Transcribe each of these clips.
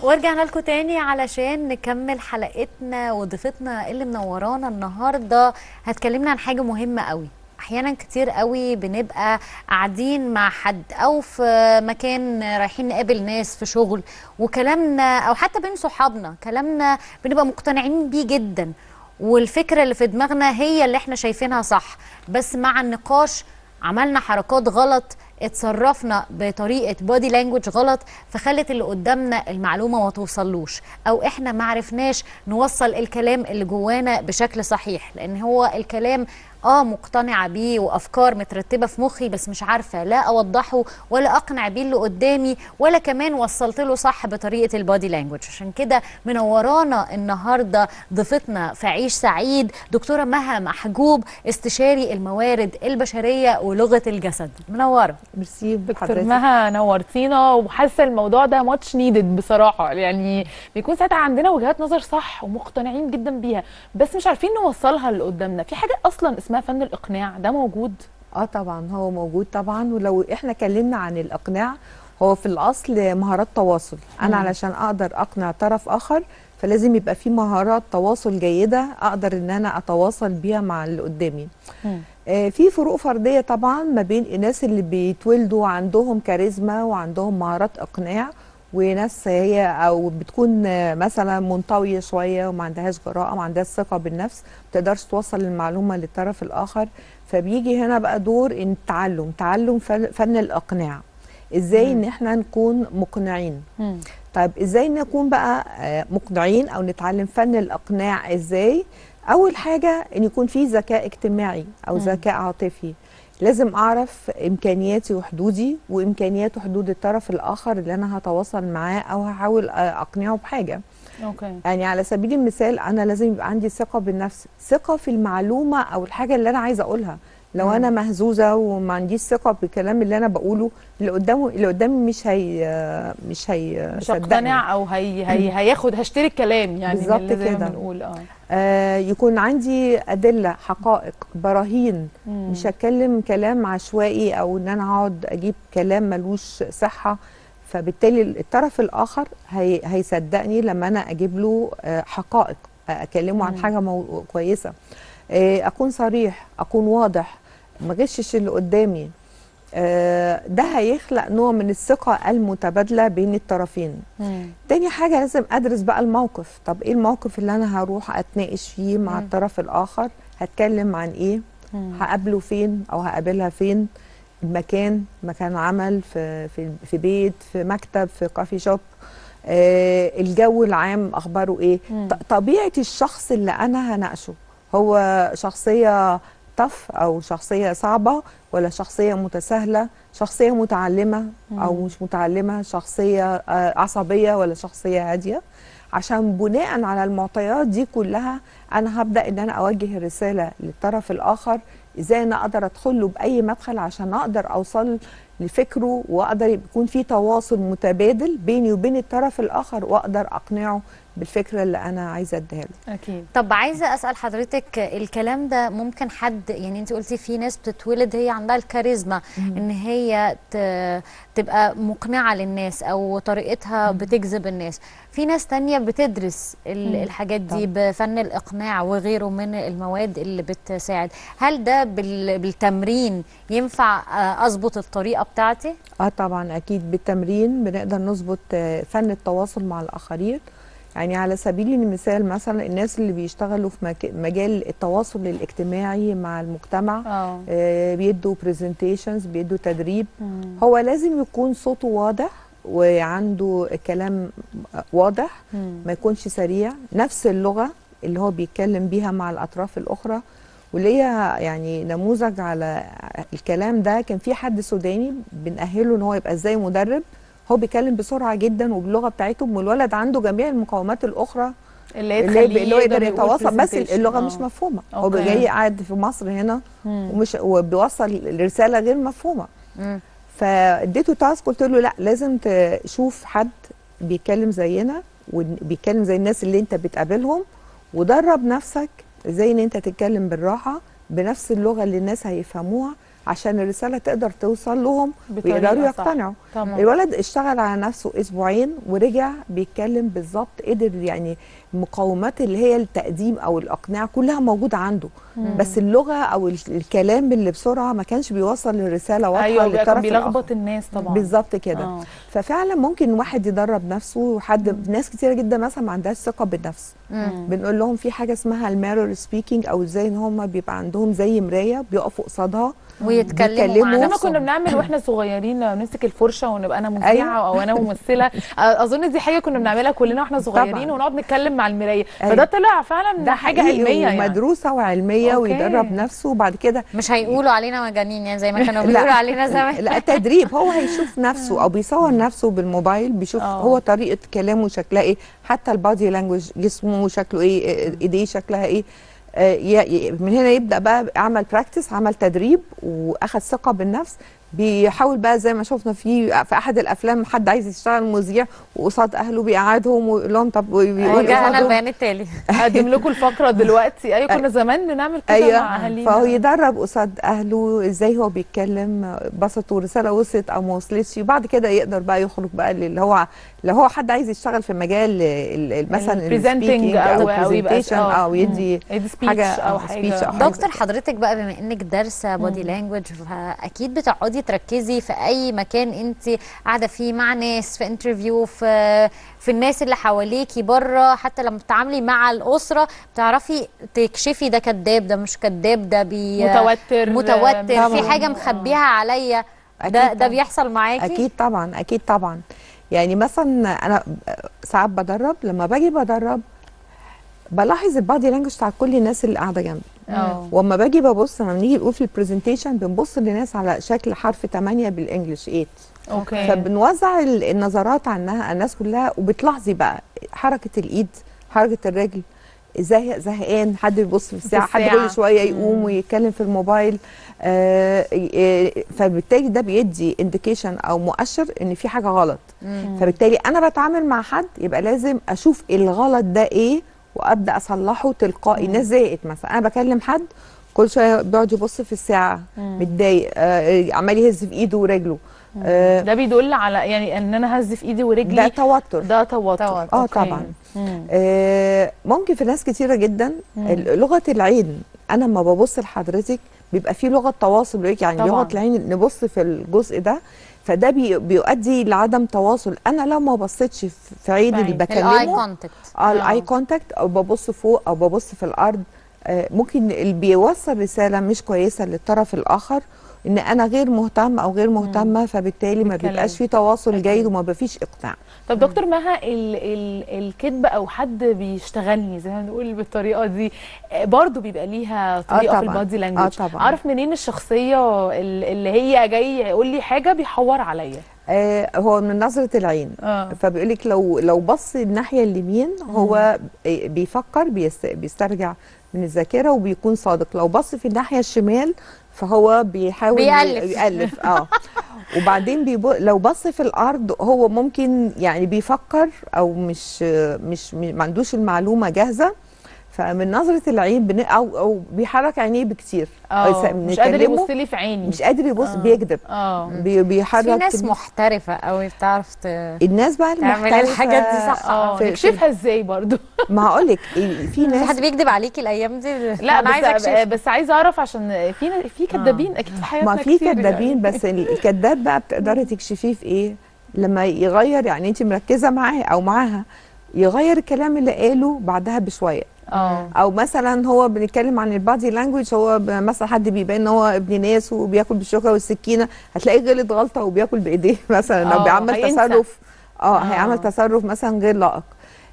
ورجعنا لكم تاني علشان نكمل حلقتنا وضيفتنا اللي منورانا النهارده هتكلمنا عن حاجه مهمه قوي احيانا كتير قوي بنبقى قاعدين مع حد او في مكان رايحين نقابل ناس في شغل وكلامنا او حتى بين صحابنا كلامنا بنبقى مقتنعين بيه جدا والفكره اللي في دماغنا هي اللي احنا شايفينها صح بس مع النقاش عملنا حركات غلط اتصرفنا بطريقه بودي لانجوج غلط فخلت اللي قدامنا المعلومه ما توصلوش او احنا ما عرفناش نوصل الكلام اللي جوانا بشكل صحيح لان هو الكلام اه مقتنعه بيه وافكار مترتبه في مخي بس مش عارفه لا اوضحه ولا اقنع بيه اللي قدامي ولا كمان وصلت له صح بطريقه البودي لانجوج عشان كده منورانا النهارده ضيفتنا في عيش سعيد دكتوره مها محجوب استشاري الموارد البشريه ولغه الجسد منوره ميرسي دكتور حضرتك. مها نورتينا وحاسه الموضوع ده ماتش نيدد بصراحه يعني بيكون ساعتها عندنا وجهات نظر صح ومقتنعين جدا بيها بس مش عارفين نوصلها اللي قدامنا في حاجه اصلا اسمها فن الاقناع ده موجود اه طبعا هو موجود طبعا ولو احنا اتكلمنا عن الاقناع هو في الاصل مهارات تواصل انا مم. علشان اقدر اقنع طرف اخر فلازم يبقى في مهارات تواصل جيده اقدر ان انا اتواصل بيها مع اللي قدامي آه، في فروق فرديه طبعا ما بين الناس اللي بيتولدوا عندهم كاريزما وعندهم مهارات اقناع وناس هي او بتكون آه، مثلا منطويه شويه وما عندهاش جراءه وما عندهاش ثقه بالنفس ما تقدرش توصل المعلومه للطرف الاخر فبيجي هنا بقى دور ان التعلم تعلم فن فن الاقناع ازاي ان احنا نكون مقنعين طيب ازاي نكون بقى آه، مقنعين او نتعلم فن الاقناع ازاي اول حاجه ان يكون في ذكاء اجتماعي او مم. ذكاء عاطفي لازم اعرف امكانياتي وحدودي وامكانيات وحدود الطرف الاخر اللي انا هتواصل معاه او هحاول آه، اقنعه بحاجه اوكي يعني على سبيل المثال انا لازم يبقى عندي ثقه بالنفس ثقه في المعلومه او الحاجه اللي انا عايزه اقولها لو مم. انا مهزوزه وما عنديش ثقه بالكلام اللي انا بقوله اللي قدامه اللي قدامي مش هي مش هي مش صدقني. هقتنع او هي هي هياخد هشتري الكلام يعني بالظبط من اللي زي ما كده. بنقول اه آه يكون عندي ادله حقائق براهين مم. مش هتكلم كلام عشوائي او ان انا هقعد اجيب كلام ملوش صحه فبالتالي الطرف الاخر هي هيصدقني لما انا اجيب له آه حقائق آه، اكلمه عن مم. حاجه مو كويسه آه اكون صريح اكون واضح ما غشش اللي قدامي آه ده هيخلق نوع من الثقه المتبادله بين الطرفين مم. تاني حاجة لازم أدرس بقى الموقف طب إيه الموقف اللي أنا هروح أتناقش فيه مع مم. الطرف الآخر هتكلم عن إيه مم. هقابله فين أو هقابلها فين المكان مكان عمل في في في بيت في مكتب في كافي شوب آه الجو العام أخباره إيه مم. ط- طبيعة الشخص اللي أنا هناقشه هو شخصية طف أو شخصية صعبة ولا شخصية متساهلة شخصية متعلمة أو مم. مش متعلمة شخصية آه، عصبية ولا شخصية هادية عشان بناء على المعطيات دي كلها أنا هبدأ إن أنا أوجه الرسالة للطرف الآخر إزاي أنا أقدر أدخل له بأي مدخل عشان أقدر أوصل لفكره وأقدر يكون في تواصل متبادل بيني وبين الطرف الآخر وأقدر أقنعه بالفكرة اللي أنا عايزة أديها له اكيد طب عايزه اسال حضرتك الكلام ده ممكن حد يعني انت قلتي في ناس بتتولد هي عندها الكاريزما ان هي ت- تبقى مقنعه للناس او طريقتها بتجذب الناس في ناس تانية بتدرس ال- مم. الحاجات دي بفن الاقناع وغيره من المواد اللي بتساعد هل ده بال- بالتمرين ينفع آه، اظبط الطريقه بتاعتي اه طبعا اكيد بالتمرين بنقدر نظبط آه، فن التواصل مع الاخرين يعني على سبيل المثال مثلا الناس اللي بيشتغلوا في مك- مجال التواصل الاجتماعي مع المجتمع اه آه، بيدوا برزنتيشنز بيدوا تدريب مم. هو لازم يكون صوته واضح وعنده كلام واضح مم. ما يكونش سريع نفس اللغة اللي هو بيتكلم بيها مع الأطراف الأخرى وليا يعني نموذج على الكلام ده كان في حد سوداني بنأهله ان هو يبقى ازاي مدرب هو بيتكلم بسرعة جدا وباللغة بتاعتهم والولد عنده جميع المقومات الأخرى اللي هي اللي, تخليه اللي هو يقدر يقول يتواصل بس presentation. اللغة آه. مش مفهومة هو أوكي. جاي قاعد في مصر هنا مم. ومش وبيوصل الرسالة غير مفهومة مم. فاديته تاسك قلت له لا لازم تشوف حد بيتكلم زينا وبيتكلم زي الناس اللي انت بتقابلهم ودرب نفسك ازاي ان انت تتكلم بالراحه بنفس اللغه اللي الناس هيفهموها عشان الرساله تقدر توصل لهم بطريقة ويقدروا صح. يقتنعوا طبعا الولد اشتغل على نفسه اسبوعين ورجع بيتكلم بالظبط قدر يعني المقومات اللي هي التقديم او الاقناع كلها موجوده عنده بس اللغه او ال- الكلام اللي بسرعه ما كانش بيوصل الرساله واضحه ايوه بقى كان للطرف الآخر. بيلخبط الناس طبعا بالظبط كده آه. ففعلا ممكن واحد يدرب نفسه وحد ناس كتيره جدا مثلا ما عندهاش ثقه بالنفس مم. بنقول لهم في حاجه اسمها الميرور سبيكينج او ازاي ان هم بيبقى عندهم زي مرايه بيقفوا قصادها ويتكلموا مع بيتكلموا. زي ما نفسهم كنا بنعمل واحنا صغيرين لما نمسك الفرشه ونبقى انا مذيعه أيوة. او انا ممثله اظن دي حاجه كنا بنعملها كلنا واحنا صغيرين طبعاً. ونقعد نتكلم مع المرايه أيوة. فده طلع فعلا ده حاجه حقيقي علميه يعني ومدروسه وعلميه أوكي. ويدرب نفسه وبعد كده مش هيقولوا علينا مجانين يعني زي ما كانوا لا. بيقولوا علينا زمان لا تدريب هو هيشوف نفسه او بيصور نفسه بالموبايل بيشوف آه. هو طريقه كلامه شكلها ايه حتى البادي لانجوج جسمه شكله ايه آه، ايديه شكلها ايه آه، ي- ي- من هنا يبدا بقى عمل براكتس عمل تدريب واخد ثقه بالنفس بيحاول بقى زي ما شفنا في في احد الافلام حد عايز يشتغل مذيع وقصاد اهله بيقعدهم ويقول لهم طب ويقول وجاءنا قصادهم- البيان التالي اقدم لكم الفقره دلوقتي ايوه كنا زمان بنعمل كده مع ايوه اهالينا فهو يدرب قصاد اهله ازاي هو بيتكلم بسطوا رساله وصلت او ما وصلتش وبعد كده يقدر بقى يخرج بقى اللي هو لو هو حد عايز يشتغل في مجال ال- ال- مثلا البريزنتنج السبيكينج او او يبقى presentation او يدي يدي سبيتش حاجة- او آه، حاجه speech أو آه. حاجة. دكتور حضرتك بقى بما انك دارسه بودي لانجوج فاكيد بتقعدي تركزي في اي مكان انت قاعده فيه مع ناس في انترفيو في في الناس اللي حواليكي بره حتى لما بتتعاملي مع الاسره بتعرفي تكشفي ده كذاب ده مش كذاب ده بي متوتر متوتر في طبعاً. حاجه مخبيها عليا أكيد ده ده طبعاً. بيحصل معاكي اكيد طبعا اكيد طبعا يعني مثلا انا ساعات بدرب لما باجي بدرب بلاحظ البادي لانجوج بتاع كل الناس اللي قاعده جنبي اه واما باجي ببص لما بنيجي نقول في البرزنتيشن بنبص للناس على شكل حرف 8 بالانجلش 8 اوكي فبنوزع ال- النظرات عنها على الناس كلها وبتلاحظي بقى حركه الايد حركه الرجل ازاي زهقان حد بيبص في الساعه حد الساعة. كل شويه يقوم ويتكلم في الموبايل آه ي- فبالتالي ده بيدي انديكيشن او مؤشر ان في حاجه غلط مم. فبالتالي انا بتعامل مع حد يبقى لازم اشوف الغلط ده ايه وابدا اصلحه تلقائي الناس زهقت مثلا انا بكلم حد كل شويه بيقعد يبص في الساعه متضايق آه عمال يهز في ايده ورجله آه ده بيدل على يعني ان انا هز في ايدي ده ورجلي توتر ده توتر توتر. اه أوكي. طبعا مم. آه ممكن في ناس كتيره جدا ال- لغه العين انا لما ببص لحضرتك بيبقى في لغه تواصل بيقولك يعني طبعاً. لغه العين نبص في الجزء ده فده بي بيؤدي لعدم تواصل انا لو ما بصيتش في- في عين اللي عين. الاي بكلمه كونتاكت اه الاي كونتاكت او ببص فوق او ببص في الارض آه ممكن اللي بيوصل رساله مش كويسه للطرف الاخر ان انا غير مهتم او غير مهتمه فبالتالي ما بالكلام. بيبقاش في تواصل أكيد. جيد وما بيفيش اقناع طب دكتور مها ال ال الكذب او حد بيشتغلني زي ما بنقول بالطريقه دي آه، برضو بيبقى ليها طريقه في طبعاً. البادي آه لانجوج طبعاً. اعرف منين الشخصيه ال- اللي هي جاي يقول لي حاجه بيحور عليا آه هو من نظره العين اه فبيقول لك لو لو بص الناحيه اليمين هو بيفكر بيست- بيسترجع من الذاكره وبيكون صادق لو بص في الناحيه الشمال فهو بيحاول بيألف. يألف اه وبعدين بيبو لو بص في الارض هو ممكن يعني بيفكر او مش مش ما عندوش المعلومه جاهزه فمن نظره العين بن او او بيحرك عينيه بكتير اه مش قادر بنكلمه، يبص لي في عيني مش قادر يبص آه. بيكذب اه بي- بيحرك في ناس كده. محترفه قوي بتعرف ت... الناس بقى تعمل المحترفه الحاجات دي صح. اه في- نكشفها ازاي برضو ما هقول لك في في ناس حد بيكذب عليكي الايام دي لا انا عايزه بس اكشف بس عايزه اعرف عشان في في كدابين اكيد في حياتنا ما في كتير كدابين يعني. بس الكذاب بقى بتقدري تكشفيه في ايه لما يغير يعني انت مركزه معاه او معاها يغير الكلام اللي قاله بعدها بشويه اه او مثلا هو بنتكلم عن البادي لانجوج هو ب- مثلا حد بيبان ان هو ابن ناس وبياكل بالشوكه والسكينه هتلاقيه غلط غلطه وبياكل بايديه مثلا او آه، بيعمل هينسى. تصرف اه آه. هيعمل تصرف مثلا غير لائق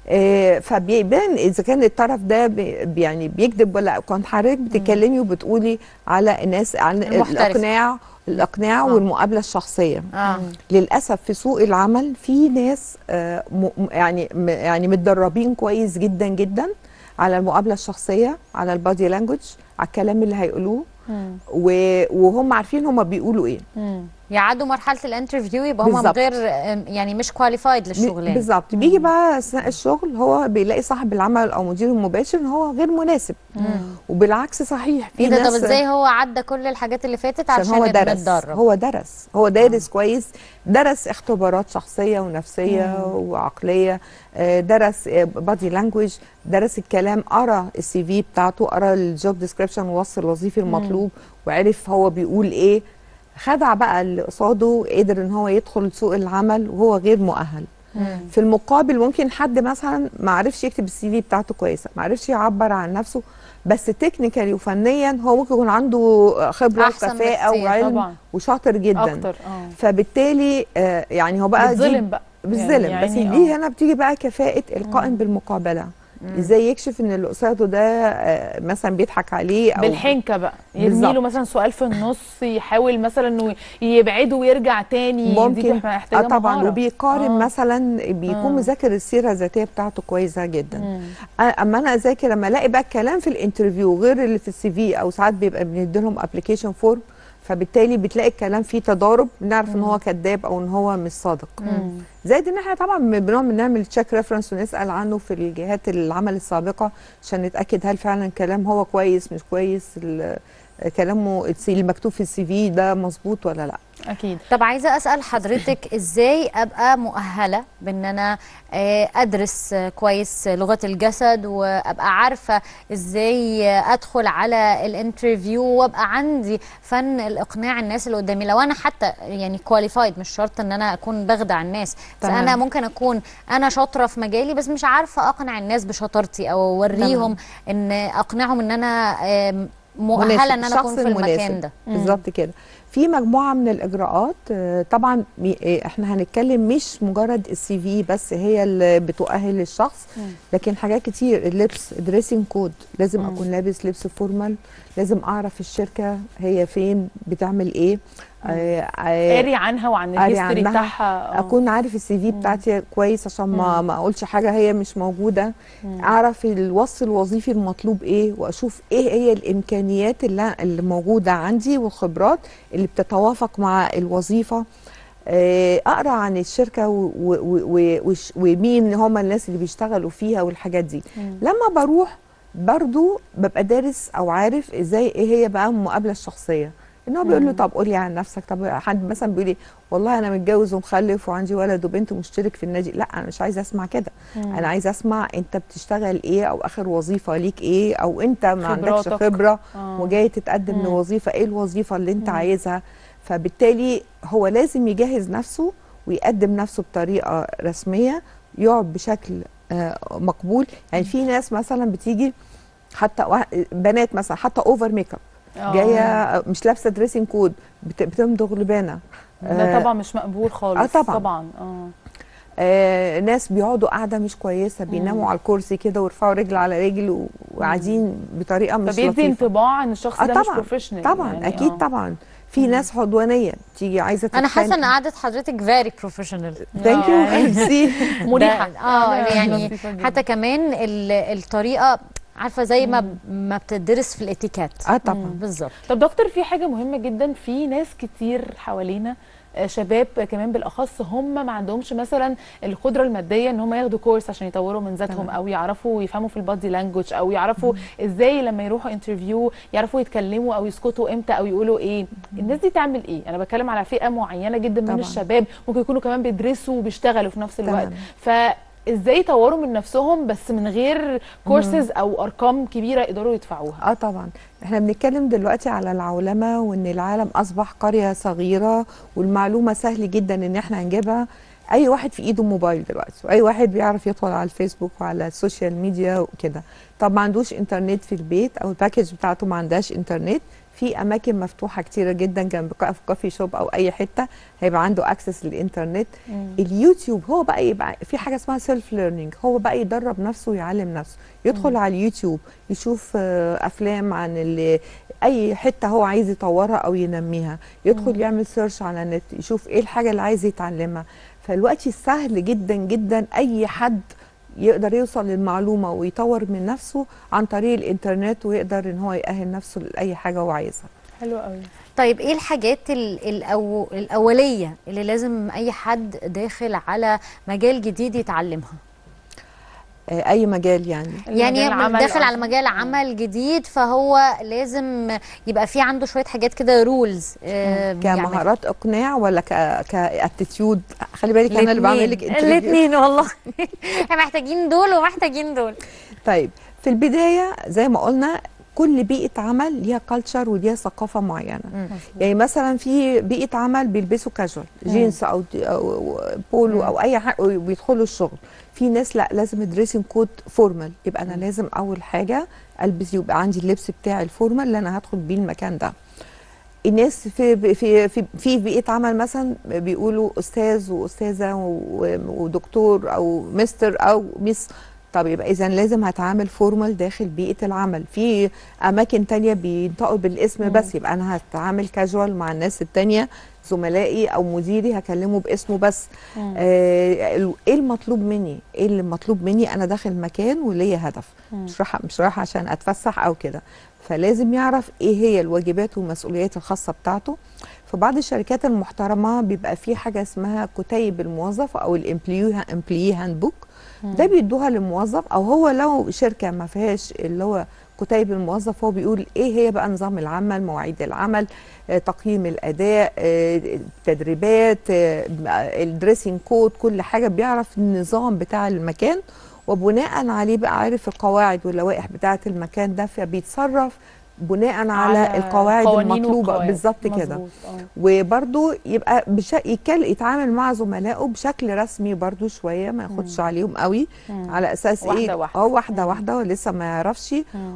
آه فبيبان اذا كان الطرف ده بي بي- يعني بيكذب ولا لا. كنت حضرتك بتتكلمي وبتقولي على الناس عن المحترف. الاقناع الاقناع آه. والمقابله الشخصيه اه للاسف في سوق العمل في ناس آه، م- م- يعني م- يعني متدربين كويس جدا جدا على المقابله الشخصيه على البادي لانجوج على الكلام اللي هيقولوه مم. و- وهم عارفين هم بيقولوا ايه مم. يعدوا مرحله الانترفيو يبقى هم بالظبط. غير يعني مش كواليفايد للشغلانه بالظبط بيجي بقى اثناء الشغل هو بيلاقي صاحب العمل او مديره المباشر ان هو غير مناسب وبالعكس صحيح ايه ده طب ازاي هو عدى كل الحاجات اللي فاتت عشان عشان هو يبقى درس متدرب هو درس هو دارس كويس درس اختبارات شخصيه ونفسيه وعقليه آه، درس بادي لانجوج درس الكلام قرا السي في بتاعته قرا الجوب ديسكريبشن ووصف الوظيفي المطلوب وعرف هو بيقول ايه خدع بقى اللي قصاده قدر ان هو يدخل سوق العمل وهو غير مؤهل في المقابل ممكن حد مثلا ما عرفش يكتب السي في بتاعته كويسه ما عرفش يعبر عن نفسه بس تكنيكالي وفنيا هو ممكن يكون عنده خبره أحسن وكفاءه بكتير وعلم طبعاً. وشاطر جدا اكتر اه فبالتالي آه يعني هو بقى دي بيتظلم بقى بالظلم يعني بس يعني دي آه. هنا بتيجي بقى كفاءه القائم بالمقابله ازاي يكشف ان اللي قصاده ده آه، مثلا بيضحك عليه او بالحنكه بقى يرمي بالظبط. له مثلا سؤال في النص يحاول مثلا انه يبعده ويرجع تاني دي ممكن بتبقى محتاجه اه طبعا مهارة. وبيقارن آه. مثلا بيكون آه. مذاكر السيره الذاتيه بتاعته كويسه جدا مم. آه، اما انا اذاكر لما الاقي بقى الكلام في الانترفيو غير اللي في السي في او ساعات بيبقى بنديلهم ابلكيشن فورم فبالتالي بتلاقي الكلام فيه تضارب بنعرف ان هو كذاب او ان هو مش صادق مم. زائد ان احنا طبعا بنعمل بنعمل تشيك ريفرنس ونسال عنه في الجهات العمل السابقه عشان نتاكد هل فعلا كلام هو كويس مش كويس ال- كلامه السي- اللي مكتوب في السي في ده مظبوط ولا لا اكيد طب عايزه اسال حضرتك ازاي ابقى مؤهله بان انا آه، ادرس آه، كويس لغه الجسد وابقى عارفه ازاي آه، ادخل على الانترفيو وابقى عندي فن الاقناع الناس اللي قدامي لو انا حتى يعني كواليفايد مش شرط ان انا اكون بخدع الناس بس تمام. انا ممكن اكون انا شاطره في مجالي بس مش عارفه اقنع الناس بشطارتي او اوريهم ان اقنعهم ان انا آم، مؤهله ان انا اكون في المكان ده بالظبط كده في مجموعه من الاجراءات آه، طبعا مي- آه، احنا هنتكلم مش مجرد السي في بس هي اللي بتؤهل الشخص لكن حاجات كتير اللبس دريسنج كود لازم اكون لابس لبس فورمال لازم اعرف الشركه هي فين بتعمل ايه آه، آه، قاري عنها وعن قاري الهيستوري عنها، بتاعها آه. اكون عارف السي في بتاعتي كويس عشان ما ما اقولش حاجه هي مش موجوده اعرف الوصف الوظيفي المطلوب ايه واشوف ايه هي الامكانيات اللي, اللي موجوده عندي والخبرات اللي بتتوافق مع الوظيفه آه، اقرا عن الشركه و- و- و- وش- ومين هم الناس اللي بيشتغلوا فيها والحاجات دي لما بروح برضو ببقى دارس او عارف ازاي ايه هي بقى المقابله الشخصيه ان هو بيقول له طب قولي عن نفسك طب حد مثلا بيقول لي والله انا متجوز ومخلف وعندي ولد وبنت ومشترك في النادي لا انا مش عايزه اسمع كده انا عايزه اسمع انت بتشتغل ايه او اخر وظيفه ليك ايه او انت ما عندكش خبراتك. خبره آه. وجاي تتقدم مم. لوظيفه ايه الوظيفه اللي انت عايزها فبالتالي هو لازم يجهز نفسه ويقدم نفسه بطريقه رسميه يقعد بشكل آه، مقبول يعني في ناس مثلا بتيجي حتى وا- بنات مثلا حتى اوفر ميك اب آه. جايه مش لابسه دريسنج كود بت- بتمضغ لبانه ده آه، طبعا مش مقبول خالص آه، طبعاً. طبعا اه آه ناس بيقعدوا قاعده مش كويسه بيناموا على الكرسي كده ويرفعوا رجل على رجل و- وقاعدين بطريقه مش فبيدي لطيفه انطباع ان الشخص آه ده مش طبعا بروفيشنال طبعا يعني اكيد آه. طبعا في ناس عدوانيه تيجي عايزه انا حاسه ان تتخانق. قعده حضرتك فيري بروفيشنال ثانك يو آه. ميرسي مريحه ده- اه آه، يعني لطيفة جداً. حتى كمان ال- الطريقه عارفه زي ما ما بتدرس في الاتيكات اه طبعا بالظبط طب دكتور في حاجه مهمه جدا في ناس كتير حوالينا آه، شباب كمان بالاخص هم ما عندهمش مثلا القدره الماديه ان هم ياخدوا كورس عشان يطوروا من ذاتهم تمام. او يعرفوا يفهموا في البادي لانجوج او يعرفوا ازاي لما يروحوا انترفيو يعرفوا يتكلموا او يسكتوا امتى او يقولوا ايه الناس دي تعمل ايه انا بتكلم على فئه معينه جدا من طبعاً. الشباب ممكن يكونوا كمان بيدرسوا وبيشتغلوا في نفس الوقت تمام. فازاي يطوروا من نفسهم بس من غير كورسز او ارقام كبيره يقدروا يدفعوها اه طبعا احنا بنتكلم دلوقتي على العولمه وان العالم اصبح قريه صغيره والمعلومه سهل جدا ان احنا نجيبها اي واحد في ايده موبايل دلوقتي واي واحد بيعرف يدخل على الفيسبوك وعلى السوشيال ميديا وكده طب ما عندوش انترنت في البيت او الباكج بتاعته ما عندهاش انترنت في اماكن مفتوحه كتيره جدا جنب كا- في كافي شوب او اي حته هيبقى عنده اكسس للانترنت اليوتيوب هو بقى يبقى في حاجه اسمها سيلف ليرنينج هو بقى يدرب نفسه ويعلم نفسه يدخل على اليوتيوب يشوف آه، افلام عن اللي اي حته هو عايز يطورها او ينميها يدخل يعمل سيرش على النت يشوف ايه الحاجه اللي عايز يتعلمها فالوقت سهل جدا جدا اي حد يقدر يوصل للمعلومه ويطور من نفسه عن طريق الانترنت ويقدر ان هو يأهل نفسه لاي حاجه هو عايزها حلو قوي طيب ايه الحاجات ال- الأو... الاوليه اللي لازم اي حد داخل على مجال جديد يتعلمها آه، اي مجال يعني يعني المجال العمل داخل على قصدي. مجال عمل جديد فهو لازم يبقى في عنده شويه حاجات كده رولز كمهارات اقناع ولا ك كاتيتيود خلي بالك انا اللي بعمل لك interview. الاثنين والله احنا محتاجين دول ومحتاجين دول طيب في البدايه زي ما قلنا كل بيئه عمل ليها كالتشر وليها ثقافه معينه يعني مثلا في بيئه عمل بيلبسوا كاجوال جينز او أو بولو او اي حاجه وبيدخلوا الشغل في ناس لا لازم دريسنج كود فورمال يبقى انا لازم اول حاجه البس يبقى عندي اللبس بتاعي الفورمال اللي انا هدخل بيه المكان ده الناس في في في في بيئه عمل مثلا بيقولوا استاذ واستاذه و- ودكتور او مستر او مس طب يبقى اذا لازم هتعامل فورمال داخل بيئه العمل في اماكن تانية بينطقوا بالاسم بس يبقى انا هتعامل كاجوال مع الناس التانية زملائي او مديري هكلمه باسمه بس آه ال- ايه المطلوب مني ايه اللي مطلوب مني انا داخل مكان وليا هدف مش رايحه مش رايحه عشان اتفسح او كده فلازم يعرف ايه هي الواجبات والمسؤوليات الخاصه بتاعته في بعض الشركات المحترمه بيبقى في حاجه اسمها كتيب الموظف او الامبلوي هاند بوك ده بيدوها للموظف او هو لو شركه ما فيهاش اللي هو كتيب الموظف هو بيقول ايه هي بقى نظام العمل مواعيد العمل آه، تقييم الاداء آه، التدريبات آه، الدريسنج كود كل حاجه بيعرف النظام بتاع المكان وبناء عليه بقى عارف القواعد واللوائح بتاعه المكان ده فبيتصرف بناء على, على القواعد قوانين المطلوبه والقواعد. بالظبط كده مظبوط، آه. وبرضو يبقى بش... يكل... يتعامل مع زملائه بشكل رسمي برضو شويه ما ياخدش عليهم قوي على اساس واحدة ايه واحدة. اه واحده واحده ولسه ما يعرفش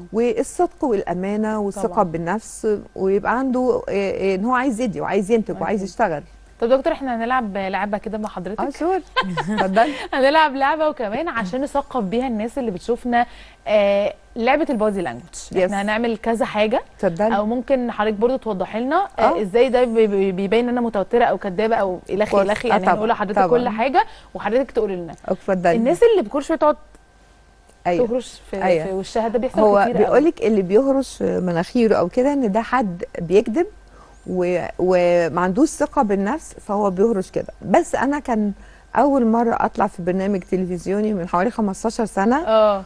والصدق والامانه والثقه طبعاً. بالنفس ويبقى عنده إيه إيه ان هو عايز يدي وعايز ينتج وعايز أكيد. يشتغل طب دكتور احنا هنلعب لعبه كده مع حضرتك اه شور اتفضل هنلعب لعبه وكمان عشان نثقف بيها الناس اللي بتشوفنا آه لعبه البادي لانجوج Yes. احنا هنعمل كذا حاجه اتفضل او ممكن حضرتك برضو توضحي لنا آه آه. ازاي ده بي- بي- بيبين ان انا متوتره او كدابه او الخي كويس. الخي آه يعني طبعاً، هنقول لحضرتك طبعاً. كل حاجه وحضرتك تقولي لنا اتفضل الناس اللي كل شويه تقعد ايوه تهرش في, أيوة. في وشها ده بيحصل هو كتير قوي. بيقول لك اللي بيهرش مناخيره او كده ان ده حد بيكذب و... وما عندوش ثقه بالنفس فهو بيهرش كده بس انا كان اول مره اطلع في برنامج تلفزيوني من حوالي 15 سنه اه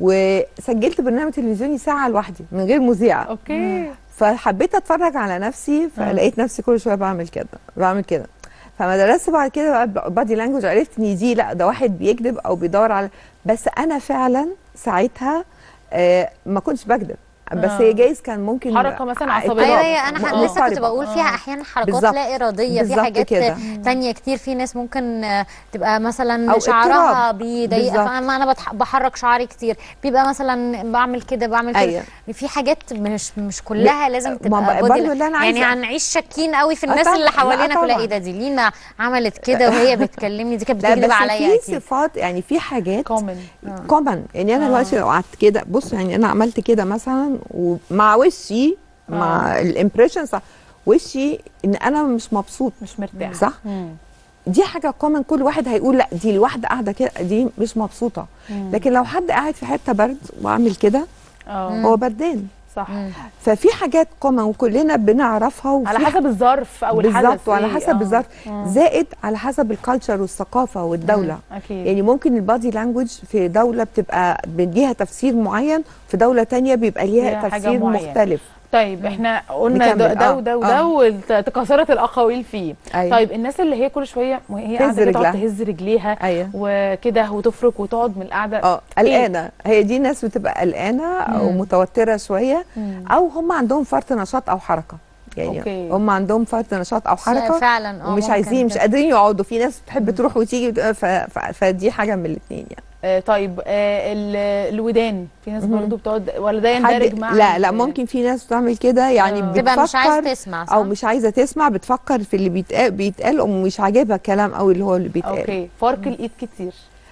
وسجلت برنامج تلفزيوني ساعه لوحدي من غير مذيعه اوكي فحبيت اتفرج على نفسي فلقيت نفسي كل شويه بعمل كده بعمل كده فما درست بعد كده بقى بادي لانجوج عرفت ان دي لا ده واحد بيكذب او بيدور على بس انا فعلا ساعتها آه ما كنتش بكذب بس آه. هي جايز كان ممكن حركة مثلا عصبية. اضطراب. ايوه ايوه انا ح- آه. لسه كنت مضطربة. بقول فيها آه. احيانا حركات بالظبط. لا اراديه في بالظبط حاجات كده. تانية كتير في ناس ممكن آه، تبقى مثلا أو شعرها اضطراب. بيضايقها بالظبط. فانا انا بتح- بحرك شعري كتير بيبقى مثلا بعمل كده بعمل كده أيوة. في حاجات مش مش كلها لازم ما تبقى بقى- body برضو language. اللي أنا يعني عايزة- هنعيش شاكين قوي في آه الناس طبعاً. اللي لا حوالينا كلها طبعاً. ايه ده دي لينا عملت كده وهي بتكلمني دي كانت لا بتكذب بس عليا في اكيد صفات يعني في حاجات كومن كومن يعني انا دلوقتي لو قعدت كده بص يعني انا عملت كده مثلا ومع وشي مع الامبريشن صح وشي ان انا مش مبسوط مش مرتاح صح مم. دي حاجه كومن كل واحد هيقول لا دي الواحده قاعده كده دي مش مبسوطه لكن لو حد قاعد في حته برد وعامل كده اه هو بردان صح ففي حاجات كومن وكلنا بنعرفها وفي على حسب الظرف او الحدث بالظبط وعلى إيه. حسب آه. الظرف آه. زائد على حسب الكالتشر والثقافه والدوله اكيد يعني ممكن البادي لانجوج في دوله بتبقى ليها تفسير معين في دوله تانية بيبقى ليها ليها حاجة تفسير معينة. مختلف طيب احنا قلنا ده, نكمل. ده آه، وده وده آه. وتكاثرت الاقاويل فيه أيوة. طيب الناس اللي هي كل شويه وهي تهز قاعده كده تقعد رجلها. تهز رجليها ايوه وكده وتفرك وتقعد من القعده اه قلقانه هي دي ناس بتبقى قلقانه او مم. متوتره شويه مم. او هم عندهم فرط نشاط او حركه يعني أوكي. هم عندهم فرط نشاط او حركه فعلا اه ومش ممكن عايزين مش كده. قادرين يقعدوا في ناس بتحب تروح وتيجي ف... ف... فدي حاجه من الاثنين يعني آه طيب آه ال- الودان في ناس مهم. برضو بتقعد ولا ده حد- يندرج مع لا لا ال- ممكن في ناس بتعمل كده يعني آه. تبقى مش عايز بتفكر تسمع صح؟ او مش عايزه تسمع بتفكر في اللي بيتقال بيتقال ومش عاجبها الكلام قوي اللي هو اللي بيتقال اوكي فرك الايد كتير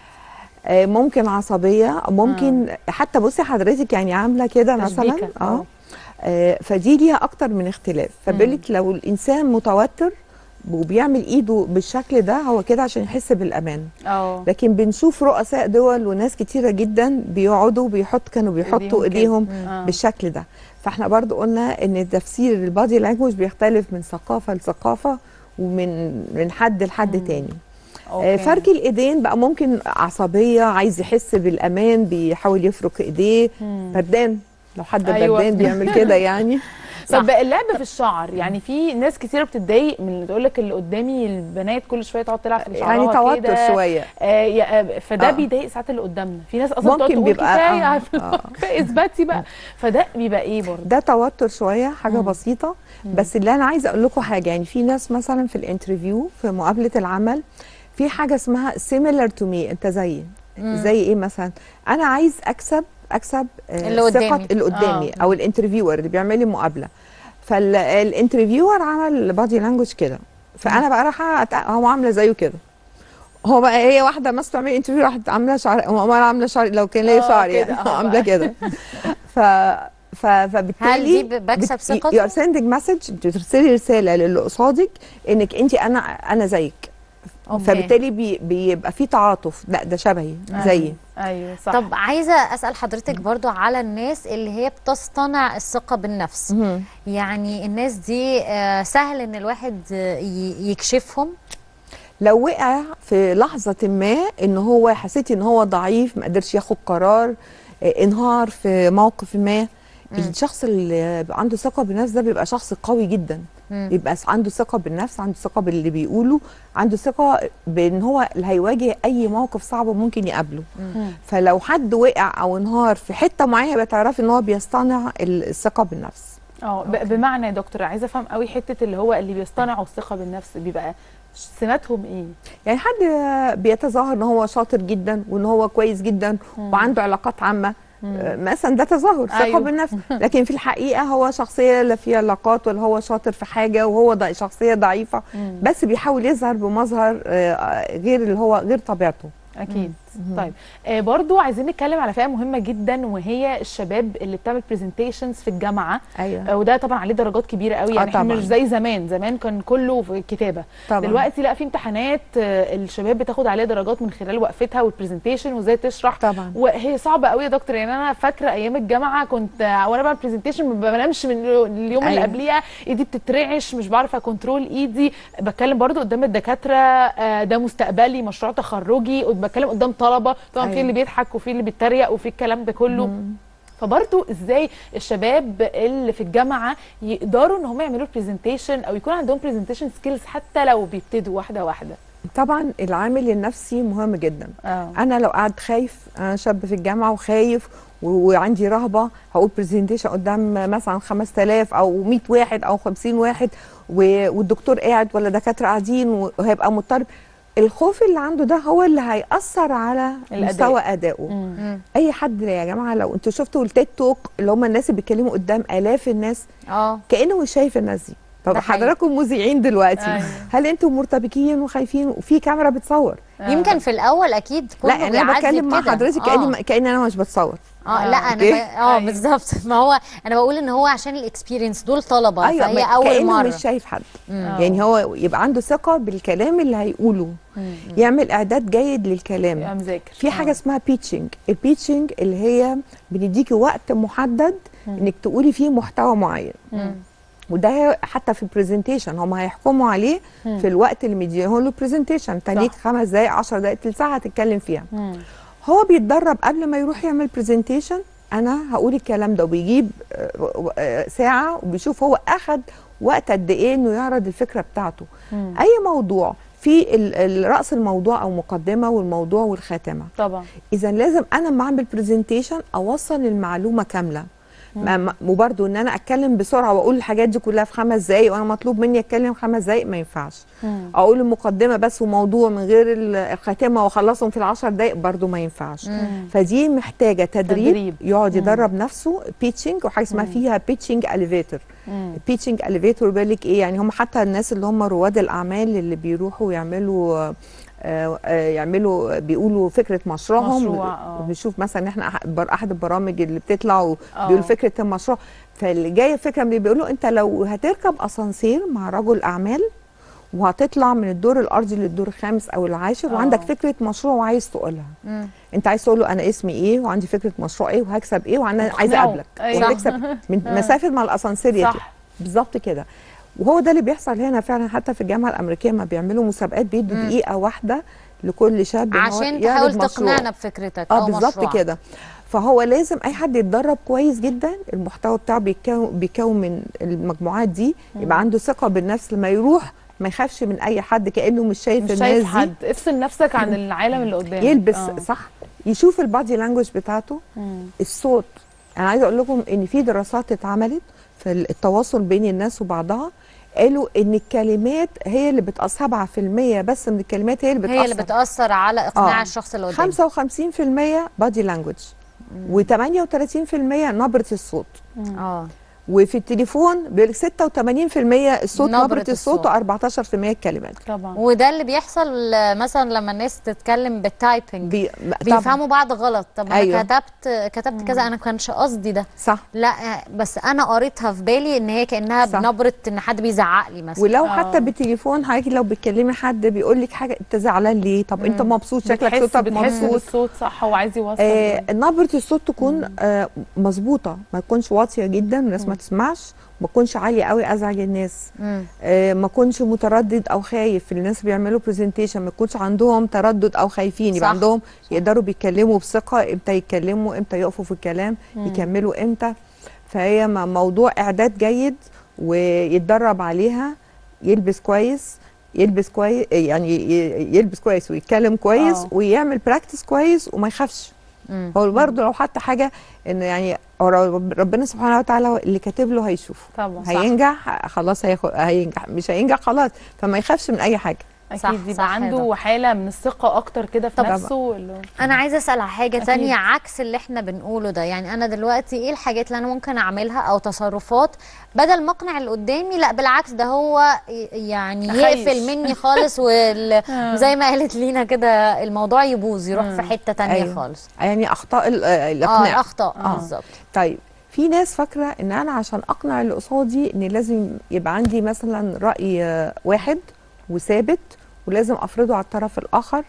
آه ممكن عصبيه ممكن حتى بصي حضرتك يعني عامله كده مثلا تشبيكة. اه آه، فدي ليها اكتر من اختلاف فبالك لو الانسان متوتر وبيعمل ايده بالشكل ده هو كده عشان يحس بالامان اه لكن بنشوف رؤساء دول وناس كتيره جدا بيقعدوا بيحط كانوا بيحطوا إيديهم كده. ايديهم آه. بالشكل ده فاحنا برضو قلنا ان تفسير البادي لانجوج بيختلف من ثقافه لثقافه ومن من حد لحد تاني آه، أوكي. فرك الايدين بقى ممكن عصبيه عايز يحس بالامان بيحاول يفرك ايديه بردان لو حد أيوة. بردان بيعمل كده يعني طب اللعب في الشعر يعني في ناس كتيره بتتضايق من اللي تقول لك اللي قدامي البنات كل شويه تقعد تلعب في شعرها يعني توتر كده. شويه آه يا- آه، فده آه. بيضايق ساعات اللي قدامنا في ناس اصلا ممكن بتقعد تقول بيبقى- كفايه آه، عارفة، آه. كفايه اثباتي بقى فده بيبقى ايه برضه ده توتر شويه حاجه مم. بسيطه بس اللي انا عايزه اقول لكم حاجه يعني في ناس مثلا في الانترفيو في مقابله العمل في حاجه اسمها similar to me انت زيي مم. زي ايه مثلا انا عايز اكسب اكسب آه، اللي قدامي. ثقه اللي قدامي آه. او الانترفيور اللي بيعمل لي مقابله فالانترفيور عمل بادي لانجوج كده فانا بقى رايحه أت- هو عامله زيه كده هو بقى هي واحده مثلا بتعمل انترفيو راحت عامله شعر هو انا عامله شعر لو كان ليا آه، شعر كده، يعني آه عامله بقى. كده ف ف فبالتالي هل دي ب- بكسب ثقته؟ يو ار سيندنج مسج بترسلي رساله للي قصادك انك انت انا انا زيك أوكي. فبالتالي بي بيبقى في تعاطف لا ده شبهي زيي ايوه صح طب عايزه اسال حضرتك برضو على الناس اللي هي بتصطنع الثقه بالنفس مهم. يعني الناس دي آه، سهل ان الواحد آه، ي- يكشفهم لو وقع في لحظه ما ان هو حسيتي ان هو ضعيف ما قدرش ياخد قرار آه، انهار في موقف ما الشخص اللي بيبقى عنده ثقه بالنفس ده بيبقى شخص قوي جدا مم. بيبقى عنده ثقه بالنفس عنده ثقه باللي بيقوله عنده ثقه بان هو اللي هيواجه اي موقف صعب ممكن يقابله مم. فلو حد وقع او انهار في حته معينه بتعرفي ان هو بيصطنع الثقه بالنفس اه ب- بمعنى يا دكتور عايزه افهم قوي حته اللي هو اللي بيصطنعوا الثقه بالنفس بيبقى سماتهم ايه يعني حد بيتظاهر ان هو شاطر جدا وان هو كويس جدا وعنده علاقات عامه آه، مثلا ده تظاهر ثقه أيوه. بالنفس لكن في الحقيقه هو شخصيه لا فيها علاقات ولا هو شاطر في حاجه وهو ضع- شخصيه ضعيفه مم. بس بيحاول يظهر بمظهر آه، غير اللي هو غير طبيعته اكيد طيب آه برضو عايزين نتكلم على فئه مهمه جدا وهي الشباب اللي بتعمل برزنتيشنز في الجامعه ايوه آه وده طبعا عليه درجات كبيره قوي آه يعني احنا طبعاً. مش زي زمان زمان كان كله في الكتابه طبعا دلوقتي لا في امتحانات آه، الشباب بتاخد عليها درجات من خلال وقفتها والبرزنتيشن وازاي تشرح طبعا وهي صعبه قوي يا دكتور يعني انا فاكره ايام الجامعه كنت آه، وانا بعمل برزنتيشن ما بنامش من اليوم اللي أيوة. قبليها ايدي بتترعش مش بعرف اكنترول ايدي بتكلم برضو قدام الدكاتره آه، ده مستقبلي مشروع تخرجي بتكلم قدام طلبه طبعا في أيوة. اللي بيضحك وفي اللي بيتريق وفي الكلام ده كله فبرضو ازاي الشباب اللي في الجامعه يقدروا ان هم يعملوا برزنتيشن او يكون عندهم برزنتيشن سكيلز حتى لو بيبتدوا واحده واحده طبعا العامل النفسي مهم جدا اه انا لو قاعد خايف انا شاب في الجامعه وخايف و- وعندي رهبه هقول برزنتيشن قدام مثلا 5000 او 100 واحد او 50 واحد و- والدكتور قاعد ولا دكاتره قاعدين وهيبقى مضطرب الخوف اللي عنده ده هو اللي هيأثر على الأداء. مستوى ادائه مم. اي حد يا جماعه لو انتوا شفتوا التيك توك اللي هم الناس اللي بيتكلموا قدام الاف الناس اه كانه مش شايف الناس دي طب ده حقيقي. حضراتكم مذيعين دلوقتي أيوة. هل انتم مرتبكين وخايفين وفي كاميرا بتصور يمكن في الاول اكيد كله لا انا بيعدي بتكلم مع بكده. حضرتك آه. كاني كاني انا مش بتصور اه آه، لا انا أوكي. ب... اه أيوة. بالظبط ما هو انا بقول ان هو عشان الاكسبيرينس دول طلبه ايوه فهي ما- اول كانه مره مش شايف حد آه. يعني هو يبقى عنده ثقه بالكلام اللي هيقوله مم. يعمل اعداد جيد للكلام يبقى مذاكر في حاجه اسمها بيتشنج البيتشنج اللي هي بنديكي وقت محدد انك تقولي فيه محتوى معين مم. وده حتى في البرزنتيشن هم هيحكموا عليه مم. في الوقت اللي مديه له برزنتيشن تنيك خمس دقائق 10 دقائق تلت ساعه هتتكلم فيها مم. هو بيتدرب قبل ما يروح يعمل برزنتيشن انا هقول الكلام ده وبيجيب آه، آه، ساعه وبيشوف هو اخد وقت قد ايه انه يعرض الفكره بتاعته مم. اي موضوع في ال- ال- راس الموضوع او مقدمه والموضوع والخاتمه طبعا اذا لازم انا لما اعمل برزنتيشن اوصل المعلومه كامله ما- ما- وبرده ان انا اتكلم بسرعه واقول الحاجات دي كلها في خمس دقائق وانا مطلوب مني اتكلم خمس دقائق ما ينفعش مم. اقول المقدمه بس وموضوع من غير ال- الخاتمه واخلصهم في العشر دقائق برضو ما ينفعش مم. فدي محتاجه تدريب, تدريب. يقعد مم. يدرب نفسه بيتشنج وحاجه اسمها فيها بيتشنج اليفيتور مم. بيتشنج اليفيتور بالك ايه يعني هم حتى الناس اللي هم رواد الاعمال اللي بيروحوا يعملوا آه، آه، يعملوا بيقولوا فكره مشروعهم مشروع، آه. وبيشوف مثلا احنا أح- بر- احد البرامج اللي بتطلع آه. وبيقولوا فكره المشروع فاللي جايه فكره من بيقولوا انت لو هتركب اسانسير مع رجل اعمال وهتطلع من الدور الارضي للدور الخامس او العاشر آه. وعندك فكره مشروع وعايز تقولها مم. انت عايز تقول له انا اسمي ايه وعندي فكره مشروع ايه وهكسب ايه وانا عايز تقنعه. اقابلك أيوة. وتكسب من مسافه ما الاسانسير يطلع صح بالظبط كده وهو ده اللي بيحصل هنا فعلا حتى في الجامعه الامريكيه ما بيعملوا مسابقات بيدوا مم. دقيقه واحده لكل شاب إن هو عشان يعرض تحاول مشروع. تقنعنا بفكرتك اه او بالظبط مشروعك. كده فهو لازم اي حد يتدرب كويس جدا المحتوى بتاعه بيكون بيكون من المجموعات دي يبقى عنده ثقه بالنفس لما يروح ما يخافش من اي حد كانه مش شايف مش الناس شايف دي حد افصل نفسك عن العالم اللي قدامك يلبس آه. صح يشوف البادي لانجوج بتاعته مم. الصوت انا عايزه اقول لكم ان في دراسات اتعملت في التواصل بين الناس وبعضها قالوا ان الكلمات هي اللي بتأثر 7% بس من الكلمات هي اللي بتأثر هي اللي بتاثر على اقناع آه. الشخص اللي قدامك 55% بادي لانجوج و38% نبرة الصوت اه وفي التليفون بيقول لك 86% الصوت نبرة نبرة الصوت الصوت. و14% الكلمات طبعا وده اللي بيحصل آه، مثلا لما الناس تتكلم بالتايبنج بي... بيفهموا بعض غلط طب انا أيوة. كتبت كتبت كذا انا كانش قصدي ده صح لا آه، بس انا قريتها في بالي ان هي كانها صح. بنبره ان حد بيزعق لي مثلا ولو آه. حتى بالتليفون حضرتك لو بتكلمي حد بيقول لك حاجه انت زعلان ليه طب انت مبسوط شكلك بتحس صوتك بتحس مبسوط بالصوت صح هو عايز يوصل آه نبره الصوت تكون آه مظبوطه ما تكونش واطيه جدا الناس ما تسمعش ما تكونش عاليه قوي ازعج الناس مم. آه ما تكونش متردد او خايف الناس بيعملوا برزنتيشن ما يكونش عندهم تردد او خايفين يبقى صح. عندهم يقدروا بيتكلموا بثقه امتى يتكلموا امتى يقفوا في الكلام يكملوا امتى فهي م- موضوع اعداد جيد ويتدرب عليها يلبس كويس يلبس كويس يعني ي- يلبس كويس ويتكلم كويس آه. ويعمل براكتس كويس وما يخافش مم. هو برضه لو حتى حاجه ان يعني هو رب- ربنا سبحانه وتعالى هو اللي كاتب له هيشوفه طبعا صح. هينجح خلاص هياخد هينجح مش هينجح خلاص فما يخافش من اي حاجه صح، اكيد صح يبقى عنده ده. حاله من الثقه اكتر كده في طب- نفسه اللي هو- انا عايزه اسال على حاجه أكيد. تانية عكس اللي احنا بنقوله ده يعني انا دلوقتي ايه الحاجات اللي انا ممكن اعملها او تصرفات بدل ما اقنع اللي قدامي لا بالعكس ده هو ي- يعني أخيش. يقفل مني خالص وزي ما قالت لينا كده الموضوع يبوظ يروح في حته تانية أيوة. خالص يعني اخطاء ال- آه، اه الاقناع الاخطاء آه. بالظبط طيب في ناس فاكره ان انا عشان اقنع اللي قصادي ان لازم يبقى عندي مثلا راي آه، واحد وثابت ولازم افرضه على الطرف الاخر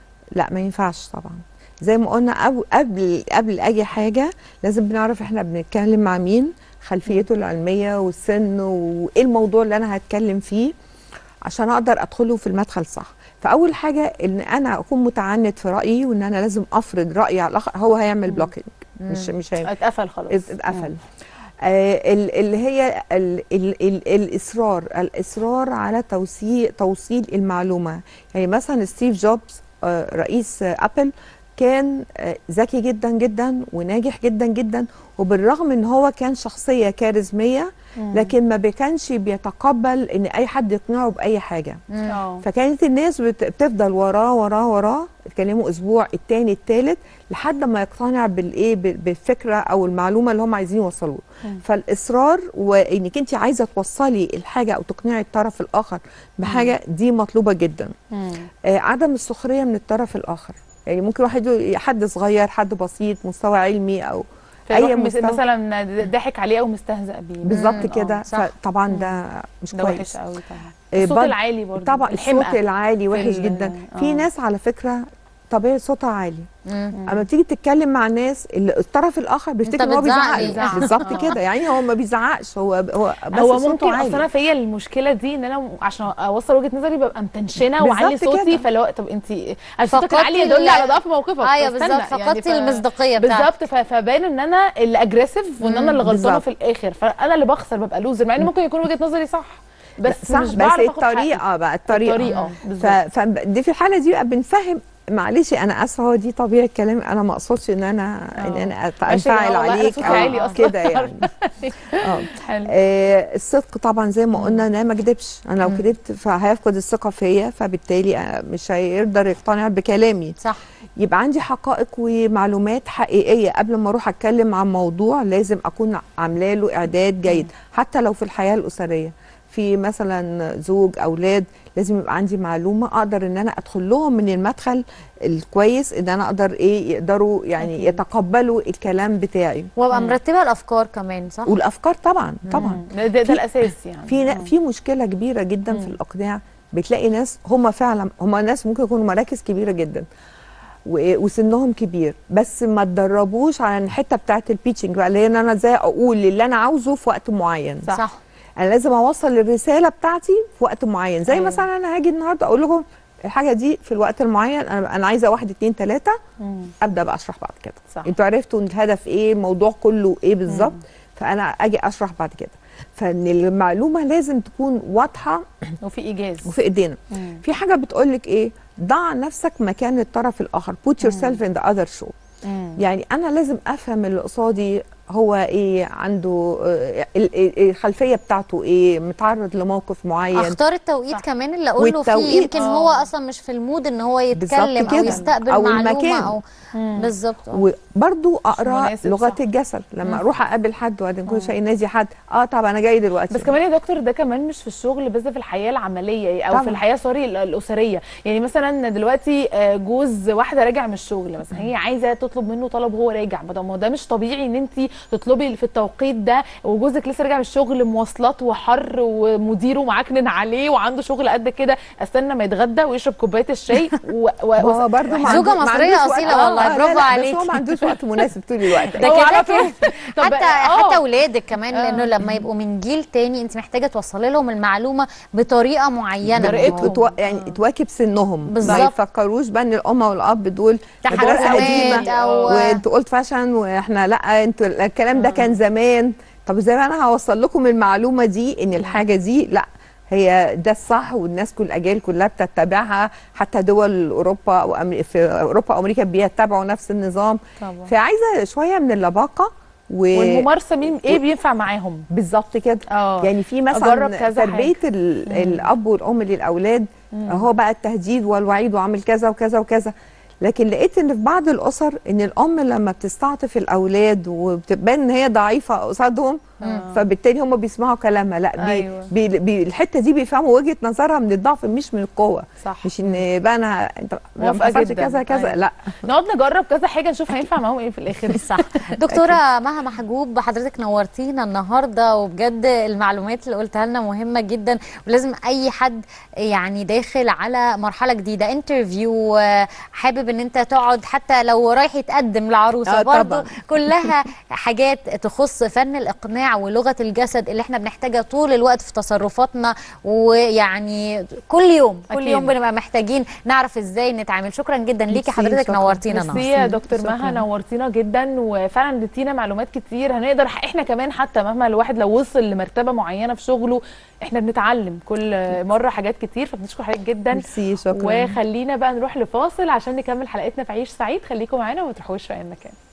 لا ما ينفعش طبعا زي ما قلنا أب- قبل قبل اي حاجه لازم بنعرف احنا بنتكلم مع مين خلفيته العلميه والسن وايه الموضوع اللي انا هتكلم فيه عشان اقدر ادخله في المدخل صح فاول حاجه ان انا اكون متعنت في رايي وان انا لازم افرض رايي على الاخر هو هيعمل بلوكينج مش مش هي... اتقفل خلاص اتقفل آه ال- اللي هي ال ال ال الاصرار الاصرار على توصيل توصيل المعلومه يعني مثلا ستيف جوبز آه رئيس آه ابل كان آه ذكي جدا جدا وناجح جدا جدا وبالرغم ان هو كان شخصيه كاريزميه لكن ما كانش بيتقبل ان اي حد يقنعه باي حاجه اه فكانت الناس بت- بتفضل وراه وراه وراه يتكلموا اسبوع التاني التالت لحد ما يقتنع بالايه بال- بالفكره او المعلومه اللي هم عايزين يوصلوها فالاصرار وانك انت عايزه توصلي الحاجه او تقنعي الطرف الاخر بحاجه دي مطلوبه جدا مم. آه عدم السخريه من الطرف الاخر يعني ممكن واحد يقول- حد صغير حد بسيط مستوى علمي او فيروح اي مس- مستوى مثلا ضحك عليه او مستهزأ بيه بالظبط مم، كده آه، صح. فطبعا ده مش ده كويس وحش قوي طبعا آه، الصوت بر- العالي برضه طبعا الصوت الحمقى العالي وحش ال- جدا آه. في ناس على فكره طبيعي صوتها عالي مم. اما تيجي تتكلم مع ناس اللي الطرف الاخر بيفتكر ان هو بتزعق بيزعق ليه؟ له. بالظبط آه. كده يعني هو ما بيزعقش هو هو بس هو صوته ممكن عالي. اصل انا فيا المشكله دي ان انا عشان اوصل وجهه نظري ببقى متنشنه واعلي بالظبط صوتي كده. فاللي هو طب انت عشان صوتك فقدتي العالي يدل ال- على ضعف موقفك ايوه فاستنى بالظبط يعني فقدتي ف- المصداقيه بتاعتك بالظبط ف- فباين ان انا اللي اجريسيف وان انا اللي غلطانه بالظبط. في الاخر فانا اللي بخسر ببقى لوزر مع ان ممكن يكون وجهه نظري صح بس صح مش بس بعرف اخد حقي. الطريقه بقى الطريقه الطريقه ف... بالظبط فدي في الحاله دي بقى بنفهم معلش انا اسفه هو دي طبيعه كلام انا ما اقصدش ان انا ان آه. انا أت- ماشي، انفعل والله أنا عليك صوتي او عالي أصلاً. كده يعني اه حلو آه، الصدق طبعا زي ما قلنا انا ما اكذبش انا لو كذبت فهيفقد الثقه فيا فبالتالي آه، مش هيقدر يقتنع بكلامي صح يبقى عندي حقائق ومعلومات حقيقيه قبل ما اروح اتكلم عن موضوع لازم اكون عامله له اعداد جيد حتى لو في الحياه الاسريه في مثلا زوج اولاد لازم يبقى عندي معلومه اقدر ان انا ادخل لهم من المدخل الكويس ان انا اقدر ايه يقدروا يعني أكيد. يتقبلوا الكلام بتاعي وابقى مرتبه الافكار كمان صح والافكار طبعا طبعا مم. ده, ده, في- ده الاساس يعني في آه. في مشكله كبيره جدا مم. في الاقناع بتلاقي ناس هم فعلا هم ناس ممكن يكونوا مراكز كبيره جدا و- وسنهم كبير بس ما اتدربوش على الحته بتاعت البيتشنج بقى اللي هي ان انا ازاي اقول اللي انا عاوزه في وقت معين صح. صح انا لازم اوصل الرساله بتاعتي في وقت معين زي أيوة. أيوة. مثلا انا هاجي النهارده اقول لكم الحاجه دي في الوقت المعين انا انا عايزه واحد اتنين تلاته مم. ابدا بقى اشرح بعد كده صح. انتوا عرفتوا الهدف ايه الموضوع كله ايه بالظبط فانا اجي اشرح بعد كده فان المعلومه لازم تكون واضحه وفي ايجاز وفي ايدينا مم. في حاجه بتقول لك ايه ضع نفسك مكان الطرف الاخر put yourself in the other shoe مم. يعني انا لازم افهم اللي قصادي هو ايه عنده آه، ال- ال- الخلفيه بتاعته ايه متعرض لموقف معين اختار التوقيت صح. كمان اللي اقول له فيه والتوقيت. يمكن آه. هو اصلا مش في المود ان هو يتكلم او كده. يستقبل أو معلومه المكان. او مم. بالظبط آه. وبرضو اقرا مناسب، لغه صح. الجسد لما مم. اروح اقابل حد وبعدين كل شويه ينادي حد اه طب انا جاي دلوقتي بس كمان يا دكتور ده كمان مش في الشغل بس ده في الحياه العمليه او طبعاً. في الحياه سوري ال- الاسريه يعني مثلا دلوقتي آه، جوز واحده راجع من الشغل مثلا هي عايزه تطلب منه طلب وهو راجع ما ده- ما هو ده مش طبيعي ان انت تطلبي في التوقيت ده وجوزك لسه راجع من الشغل مواصلات وحر ومديره معكنن عليه وعنده شغل قد كده استنى ما يتغدى ويشرب كوبايه الشاي و... و... هو برضه ما زوجة عنده- ما مصرية عندوش وقت- أصيلة والله، لا، برافو لا، عليكي. بس هو ما عندوش وقت مناسب طول الوقت ده هو كده على كده طول. طب حتى آه. حتى اولادك كمان آه. لانه لما يبقوا من جيل تاني انت محتاجه توصلي لهم المعلومه بطريقه معينه طريقتهم. تو... يعني تواكب سنهم بالظبط. ما يفكروش بقى ان الام والاب دول مدرسه تحركات قديمه أو- وانتوا اولد فاشن واحنا لا انتوا الكلام ده كان زمان طب ازاي بقى انا هوصل لكم المعلومه دي ان الحاجه دي لا هي ده الصح والناس كل الاجيال كلها بتتبعها حتى دول اوروبا او أمري... في اوروبا وامريكا بيتبعوا نفس النظام طبعا فعايزه شويه من اللباقه و... والممارسه مين ايه بينفع معاهم بالظبط كده اه يعني في أجرب مثلا كذا تربيه ال- الاب والام للاولاد مم. هو بقى التهديد والوعيد وعامل كذا وكذا وكذا لكن لقيت ان في بعض الاسر ان الام لما بتستعطف الاولاد وبتبان ان هي ضعيفه قصادهم آه. فبالتالي هم بيسمعوا كلامها لا بي أيوة. بي بي الحته دي بيفهموا وجهه نظرها من الضعف مش من القوه صح مش ان بقى انا انت لما موافقة حصلش جداً. كذا كذا أيوة. لا نقعد نجرب كذا حاجه نشوف هينفع معاهم ايه في الاخر صح دكتوره مها محجوب حضرتك نورتينا النهارده وبجد المعلومات اللي قلتها لنا مهمه جدا ولازم اي حد يعني داخل على مرحله جديده انترفيو حابب ان انت تقعد حتى لو رايح يتقدم لعروسه آه، برضه طبعاً. كلها حاجات تخص فن الاقناع ولغه الجسد اللي احنا بنحتاجها طول الوقت في تصرفاتنا ويعني كل يوم كل أكيد. يوم بنبقى محتاجين نعرف ازاي نتعامل شكرا جدا ليكي ميرسي، حضرتك شكراً. نورتينا ميرسي النهارده يا دكتور شكراً. مها نورتينا جدا وفعلا اديتينا معلومات كتير هنقدر احنا كمان حتى مهما الواحد لو وصل لمرتبه معينه في شغله احنا بنتعلم كل مره حاجات كتير فبنشكر حضرتك جدا ميرسي شكرا وخلينا بقى نروح لفاصل عشان نكمل حلقتنا في عيش سعيد خليكم معانا وما تروحوش في اي مكان